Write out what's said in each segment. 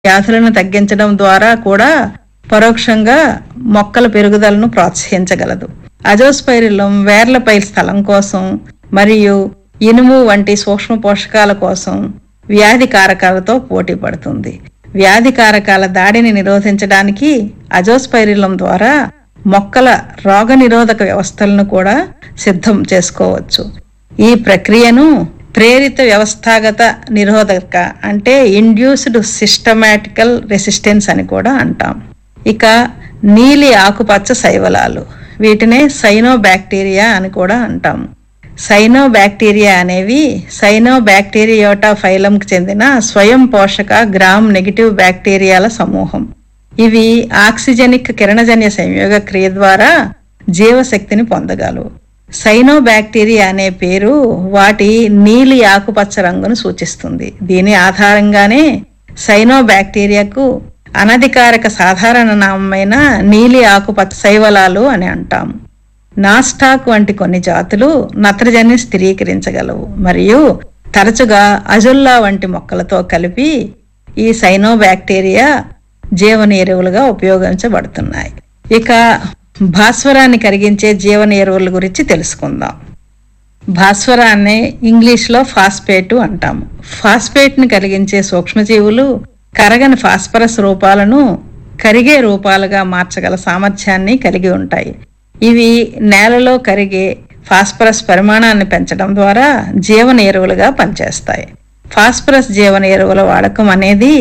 వ్యాధులను తగ్గించడం ద్వారా కూడా పరోక్షంగా మొక్కల పెరుగుదలను ప్రోత్సహించగలదు అజోస్పైరిలం వేర్లపై స్థలం కోసం మరియు ఇనుము వంటి సూక్ష్మ పోషకాల కోసం వ్యాధి కారకాలతో పోటీ పడుతుంది వ్యాధి కారకాల దాడిని నిరోధించడానికి అజోస్పైరిలం ద్వారా మొక్కల రోగనిరోధక వ్యవస్థలను కూడా సిద్ధం చేసుకోవచ్చు ఈ ప్రక్రియను ప్రేరిత వ్యవస్థాగత నిరోధక అంటే ఇండ్యూస్డ్ సిస్టమాటికల్ రెసిస్టెన్స్ అని కూడా అంటాం ఇక నీలి ఆకుపచ్చ శైవలాలు వీటినే సైనో బ్యాక్టీరియా అని కూడా అంటాం సైనో బ్యాక్టీరియా అనేవి సైనో బ్యాక్టీరియోటా ఫైలంకి చెందిన స్వయం పోషక గ్రామ్ నెగిటివ్ బ్యాక్టీరియాల సమూహం ఇవి ఆక్సిజనిక్ కిరణజన్య సంయోగ క్రియ ద్వారా జీవశక్తిని పొందగలవు సైనో బ్యాక్టీరియా అనే పేరు వాటి నీలి ఆకుపచ్చ రంగును సూచిస్తుంది దీని ఆధారంగానే సైనో బ్యాక్టీరియాకు అనధికారిక సాధారణ నామమైన నీలి ఆకుపచ్చ శైవలాలు అని అంటాం నాస్టాక్ వంటి కొన్ని జాతులు నత్రజని స్థిరీకరించగలవు మరియు తరచుగా అజుల్లా వంటి మొక్కలతో కలిపి ఈ సైనో బ్యాక్టీరియా జీవన ఎరువులుగా ఉపయోగించబడుతున్నాయి ఇక భాస్వరాన్ని కరిగించే జీవన ఎరువుల గురించి తెలుసుకుందాం భాస్వరాన్ని ఇంగ్లీష్లో ఫాస్ఫేటు అంటాము ఫాస్ఫేట్ని కలిగించే సూక్ష్మజీవులు కరగని ఫాస్ఫరస్ రూపాలను కరిగే రూపాలుగా మార్చగల సామర్థ్యాన్ని కలిగి ఉంటాయి ఇవి నేలలో కరిగే ఫాస్ఫరస్ పరిమాణాన్ని పెంచడం ద్వారా జీవన ఎరువులుగా పనిచేస్తాయి ఫాస్ఫరస్ జీవన ఎరువుల వాడకం అనేది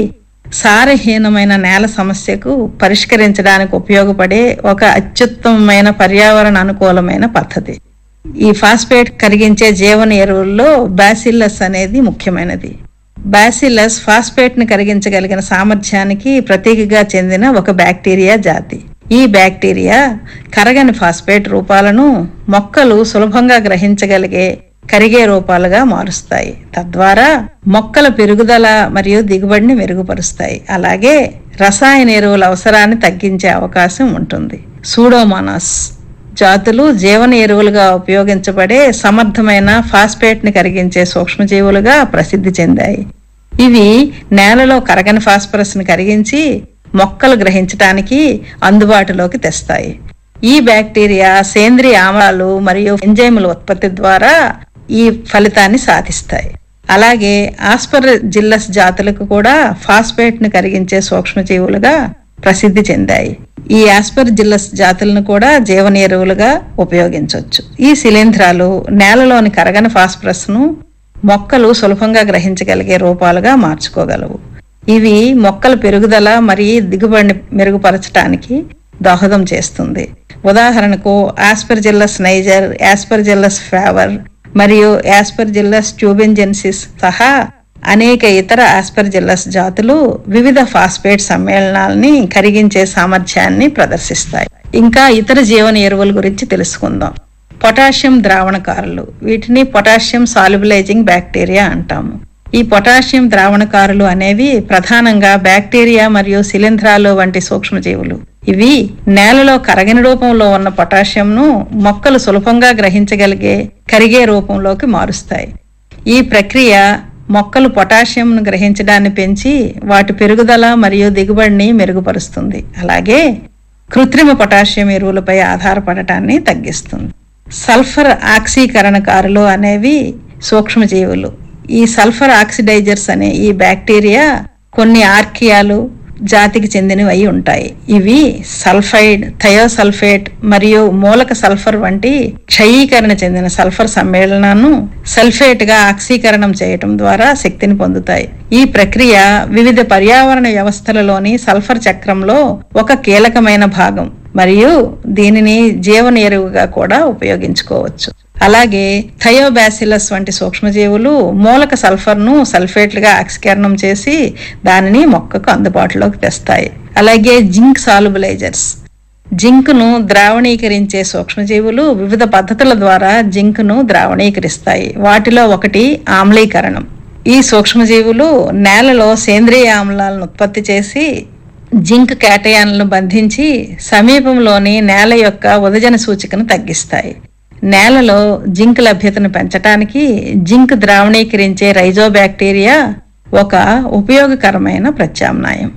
సారహీనమైన నేల సమస్యకు పరిష్కరించడానికి ఉపయోగపడే ఒక అత్యుత్తమమైన పర్యావరణ అనుకూలమైన పద్ధతి ఈ ఫాస్ఫేట్ కరిగించే జీవన ఎరువుల్లో బాసిల్లస్ అనేది ముఖ్యమైనది బాసిల్లస్ ఫాస్ఫేట్ ని కరిగించగలిగిన సామర్థ్యానికి ప్రతీకగా చెందిన ఒక బ్యాక్టీరియా జాతి ఈ బ్యాక్టీరియా కరగని ఫాస్ఫేట్ రూపాలను మొక్కలు సులభంగా గ్రహించగలిగే కరిగే రూపాలుగా మారుస్తాయి తద్వారా మొక్కల పెరుగుదల మరియు దిగుబడిని మెరుగుపరుస్తాయి అలాగే రసాయన ఎరువుల అవసరాన్ని తగ్గించే అవకాశం ఉంటుంది సూడోమోనాస్ జాతులు జీవన ఎరువులుగా ఉపయోగించబడే సమర్థమైన ఫాస్ఫేట్ ని కరిగించే సూక్ష్మజీవులుగా ప్రసిద్ధి చెందాయి ఇవి నేలలో కరగని ఫాస్ఫరస్ ని కరిగించి మొక్కలు గ్రహించడానికి అందుబాటులోకి తెస్తాయి ఈ బ్యాక్టీరియా సేంద్రియ ఆమ్లాలు మరియు ఎంజైముల ఉత్పత్తి ద్వారా ఈ ఫలితాన్ని సాధిస్తాయి అలాగే ఆస్పర్ జిల్లస్ జాతులకు కూడా ఫాస్ఫేట్ ని కరిగించే సూక్ష్మజీవులుగా ప్రసిద్ధి చెందాయి ఈ ఆస్పర్ జిల్లస్ జాతులను కూడా జీవన ఎరువులుగా ఉపయోగించవచ్చు ఈ శిలీంధ్రాలు నేలలోని కరగని ఫాస్ఫరస్ ను మొక్కలు సులభంగా గ్రహించగలిగే రూపాలుగా మార్చుకోగలవు ఇవి మొక్కల పెరుగుదల మరియు దిగుబడిని మెరుగుపరచడానికి దోహదం చేస్తుంది ఉదాహరణకు ఆస్పర్జిల్లస్ నైజర్ ఆస్పర్జిల్లస్ ఫేవర్ మరియు ఆస్పర్జిల్లస్ ట్యూబెంజెన్సిస్ సహా అనేక ఇతర ఆస్పర్జిల్లస్ జాతులు వివిధ ఫాస్ఫేట్ సమ్మేళనాలని కరిగించే సామర్థ్యాన్ని ప్రదర్శిస్తాయి ఇంకా ఇతర జీవన ఎరువుల గురించి తెలుసుకుందాం పొటాషియం ద్రావణకారులు వీటిని పొటాషియం సాల్యుబలైజింగ్ బ్యాక్టీరియా అంటాము ఈ పొటాషియం ద్రావణకారులు అనేవి ప్రధానంగా బ్యాక్టీరియా మరియు శిలీంధ్రాలు వంటి సూక్ష్మజీవులు ఇవి నేలలో కరగని రూపంలో ఉన్న పొటాషియంను మొక్కలు సులభంగా గ్రహించగలిగే కరిగే రూపంలోకి మారుస్తాయి ఈ ప్రక్రియ మొక్కలు పొటాషియంను గ్రహించడాన్ని పెంచి వాటి పెరుగుదల మరియు దిగుబడిని మెరుగుపరుస్తుంది అలాగే కృత్రిమ పొటాషియం ఎరువులపై ఆధారపడటాన్ని తగ్గిస్తుంది సల్ఫర్ ఆక్సీకరణకారులు అనేవి సూక్ష్మజీవులు ఈ సల్ఫర్ ఆక్సిడైజర్స్ అనే ఈ బ్యాక్టీరియా కొన్ని ఆర్కియాలు జాతికి చెందినవి అయి ఉంటాయి ఇవి సల్ఫైడ్ థయోసల్ఫేట్ మరియు మూలక సల్ఫర్ వంటి క్షయీకరణ చెందిన సల్ఫర్ సమ్మేళనాన్ని సల్ఫేట్ గా ఆక్సీకరణం చేయటం ద్వారా శక్తిని పొందుతాయి ఈ ప్రక్రియ వివిధ పర్యావరణ వ్యవస్థలలోని సల్ఫర్ చక్రంలో ఒక కీలకమైన భాగం మరియు దీనిని జీవన ఎరువుగా కూడా ఉపయోగించుకోవచ్చు అలాగే థయోబాసిలస్ వంటి సూక్ష్మజీవులు మూలక సల్ఫర్ను సల్ఫేట్లుగా ఆక్సీకరణం చేసి దానిని మొక్కకు అందుబాటులోకి తెస్తాయి అలాగే జింక్ సాల్యుబలైజర్స్ జింక్ను ద్రావణీకరించే సూక్ష్మజీవులు వివిధ పద్ధతుల ద్వారా జింక్ను ద్రావణీకరిస్తాయి వాటిలో ఒకటి ఆమ్లీకరణం ఈ సూక్ష్మజీవులు నేలలో సేంద్రియ ఆమ్లాలను ఉత్పత్తి చేసి జింక్ కేటయాన్లను బంధించి సమీపంలోని నేల యొక్క ఉదజన సూచికను తగ్గిస్తాయి నేలలో జింక్ లభ్యతను పెంచడానికి జింక్ ద్రావణీకరించే రైజోబ్యాక్టీరియా ఒక ఉపయోగకరమైన ప్రత్యామ్నాయం